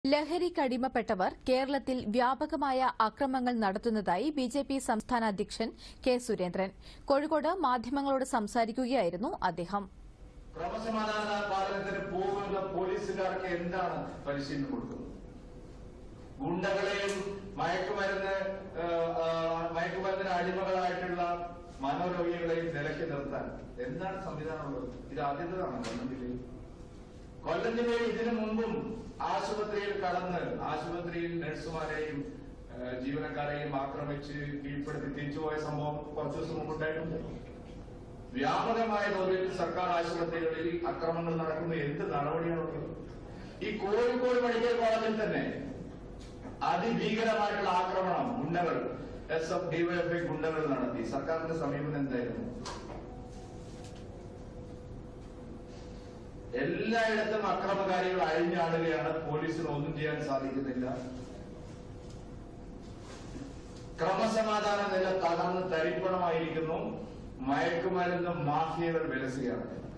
ലഹരിക്കടിമപ്പെട്ടവർ കേരളത്തിൽ വ്യാപകമായ അക്രമങ്ങൾ നടത്തുന്നതായി ബി ജെ പി സംസ്ഥാന അധ്യക്ഷൻ കെ സുരേന്ദ്രൻ കോഴിക്കോട് മാധ്യമങ്ങളോട് സംസാരിക്കുകയായിരുന്നു അദ്ദേഹം ക്രമസമാധാന പാലനത്തിന് പോകുന്ന പോലീസുകാർക്ക് എന്താണ് പരിശീലനം കൊടുക്കുന്നത് ഗുണ്ടകളെയും മയക്കുമരുന്ന് ആ, ആ, മയക്കുമരുന്നിന് അടിമകളായിട്ടുള്ള മനോരോഗികളെയും നിലയ്ക്ക് നിർത്താൻ എന്താണ് സംവിധാനമുള്ളത് ഇത് ആദ്യത്തേതാണ് കൊല്ലം ജില്ലയിൽ കൊല്ലം ജില്ലയിൽ ഇതിനു മുമ്പും ആശുപത്രിയിൽ കടന്ന് ആശുപത്രിയിൽ നഴ്സുമാരെയും ആ, ജീവനക്കാരെയും ആക്രമിച്ച് കീഴ്പ്പെടുത്തി തിരിച്ചുപോയ സംഭവം കുറച്ചു ദിവസം മുമ്പുണ്ടായിട്ടുണ്ട് വ്യാപകമായ തോതിൽ സർക്കാർ ആശുപത്രികളിൽ അക്രമങ്ങൾ നടക്കുന്ന എന്ത് നടപടിയാണുള്ളത് ഈ കോഴിക്കോട് മെഡിക്കൽ കോളേജിൽ തന്നെ അതിഭീകരമായിട്ടുള്ള ആക്രമണം ഗുണ്ടകൾ എസ് എഫ് ഡിവൈഎഫ്ഐ ഗുണ്ടകൾ നടത്തി സർക്കാരിന്റെ സമീപനം എന്തായിരുന്നു എല്ലായിടത്തും അക്രമകാരികൾ അഴിഞ്ഞാടുകയാണ് പോലീസിന് ഒന്നും ചെയ്യാൻ സാധിക്കുന്നില്ല ക്രമസമാധാന നില തകർന്ന് തരിപ്പണമായിരിക്കുന്നു മയക്കുമരുന്ന് മാഫിയകൾ വിലസുകയാണ്